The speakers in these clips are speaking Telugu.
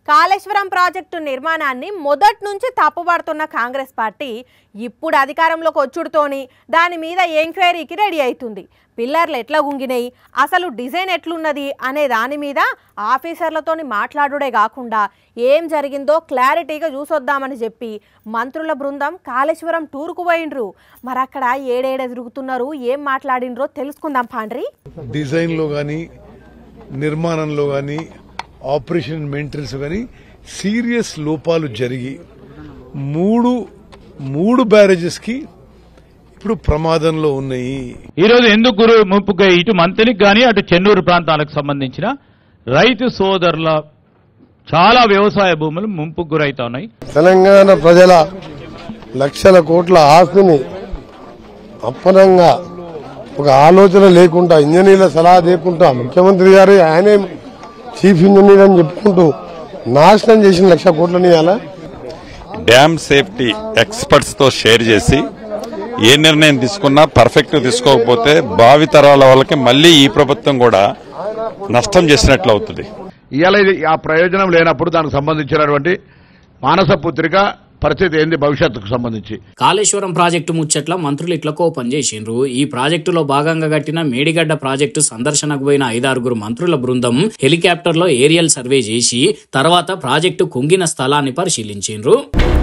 కాళేశ్వరం ప్రాజెక్టు నిర్మాణాన్ని మొదటి నుంచి తప్పుపడుతున్న కాంగ్రెస్ పార్టీ ఇప్పుడు అధికారంలోకి వచ్చుడుతోని దాని మీద ఎంక్వైరీకి రెడీ అవుతుంది పిల్లర్లు ఎట్లా గుంగినాయి అసలు డిజైన్ ఎట్లున్నది అనే దాని మీద ఆఫీసర్లతోని మాట్లాడుడే కాకుండా ఏం జరిగిందో క్లారిటీగా చూసొద్దామని చెప్పి మంత్రుల బృందం కాళేశ్వరం టూర్కు పోయిండ్రు మరి అక్కడ ఏడేడ తిరుగుతున్నారు ఏం మాట్లాడిండ్రో తెలుసుకుందాం పాండ్రి డిజైన్లో కానీ నిర్మాణంలో కానీ ఆపరేషన్ మెయింటెనెన్స్ కానీ సీరియస్ లోపాలు జరిగి మూడు మూడు బ్యారేజెస్కి ఇప్పుడు ప్రమాదంలో ఉన్నాయి ఈ రోజు ఎందుకు గురు ముంపుగా ఇటు మంత్రికి కానీ అటు చెన్నూరు ప్రాంతాలకు సంబంధించిన రైతు సోదరుల చాలా వ్యవసాయ భూములు ముంపుకు గురైతా ఉన్నాయి తెలంగాణ ప్రజల లక్షల కోట్ల ఆస్తిని అప్పనంగా ఒక ఆలోచన లేకుండా ఇంజనీర్ల సలహా లేకుండా ముఖ్యమంత్రి గారు ఆయనే చీఫ్ ఇంజనీర్ అని చెప్పుకుంటూ నాశనం చేసిన లక్ష కోట్లని ఇవ్వాలా డ్యామ్ సేఫ్టీ ఎక్స్పర్ట్స్ తో షేర్ చేసి ఏ నిర్ణయం తీసుకున్నా పర్ఫెక్ట్ తీసుకోకపోతే భావి తరాల వాళ్ళకి మళ్ళీ ఈ ప్రభుత్వం కూడా నష్టం చేసినట్లు అవుతుంది ఇవాళ ఇది ఆ ప్రయోజనం లేనప్పుడు దానికి సంబంధించినటువంటి మానస పుత్రిక పరిస్థితి ఏంది భవిష్యత్తుకు సంబంధించి కాళేశ్వరం ప్రాజెక్టు ముచ్చట్ల మంత్రులు ఇట్లా కోపం చేసిండ్రు ఈ ప్రాజెక్టులో భాగంగా కట్టిన మేడిగడ్డ ప్రాజెక్టు సందర్శనకు పోయిన ఐదారుగురు మంత్రుల బృందం హెలికాప్టర్ లో ఏరియల్ సర్వే చేసి తర్వాత ప్రాజెక్టు కుంగిన స్థలాన్ని పరిశీలించిండ్రు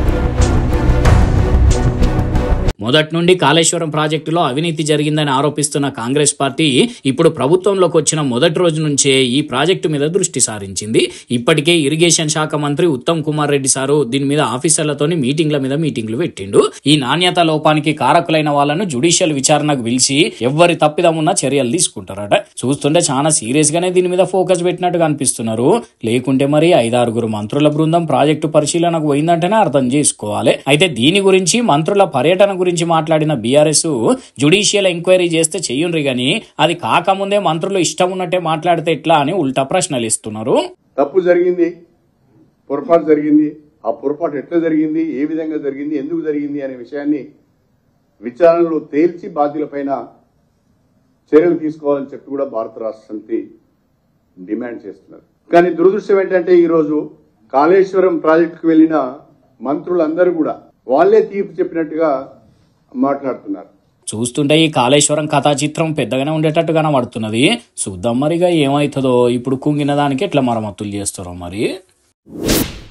మొదటి నుండి కాళేశ్వరం ప్రాజెక్టులో అవినీతి జరిగిందని ఆరోపిస్తున్న కాంగ్రెస్ పార్టీ ఇప్పుడు ప్రభుత్వంలోకి వచ్చిన మొదటి రోజు నుంచే ఈ ప్రాజెక్టు మీద దృష్టి సారించింది ఇప్పటికే ఇరిగేషన్ శాఖ మంత్రి ఉత్తమ్ కుమార్ రెడ్డి సారు దీని మీద ఆఫీసర్లతోని మీటింగ్ల మీద మీటింగ్లు పెట్టిండు ఈ నాణ్యత లోపానికి కారకులైన వాళ్ళను జుడిషియల్ విచారణకు పిలిచి ఎవ్వరి తప్పిదం ఉన్నా చర్యలు తీసుకుంటారట చూస్తుంటే చాలా సీరియస్ గానే దీని మీద ఫోకస్ పెట్టినట్టుగా అనిపిస్తున్నారు లేకుంటే మరి ఐదారుగురు మంత్రుల బృందం ప్రాజెక్టు పరిశీలనకు పోయిందంటేనే అర్థం చేసుకోవాలి అయితే దీని గురించి మంత్రుల పర్యటన గురించి మాట్లాడిన బీఆర్ఎస్ జుడిషియల్ ఎంక్వైరీ చేస్తే చెయ్యుండ్రి గాని అది కాకముందే మంత్రులు ఇష్టం ఉన్నట్టే మాట్లాడితే ఎట్లా అని ఉల్టా ప్రశ్నలు ఇస్తున్నారు తప్పు జరిగింది పొరపాటు జరిగింది ఆ పొరపాటు ఎట్లా జరిగింది ఏ విధంగా జరిగింది ఎందుకు జరిగింది అనే విషయాన్ని విచారణలో తేల్చి బాధ్యులపైన చర్యలు తీసుకోవాలని చెప్పి కూడా భారత రాష్ట్ర సమితి డిమాండ్ చేస్తున్నారు కానీ దురదృష్టం ఏంటంటే ఈరోజు కాళేశ్వరం ప్రాజెక్టుకు వెళ్లిన మంత్రులందరూ కూడా వాళ్లే తీర్పు చెప్పినట్టుగా మాట్లాడుతున్నారు చూస్తుంటే ఈ కాళేశ్వరం కథా చిత్రం పెద్దగానే ఉండేటట్టు కనబడుతున్నది చూద్దాం మరిగా ఏమవుతుందో ఇప్పుడు కుంగిన దానికి ఎట్లా మరమ్మతులు చేస్తారో మరి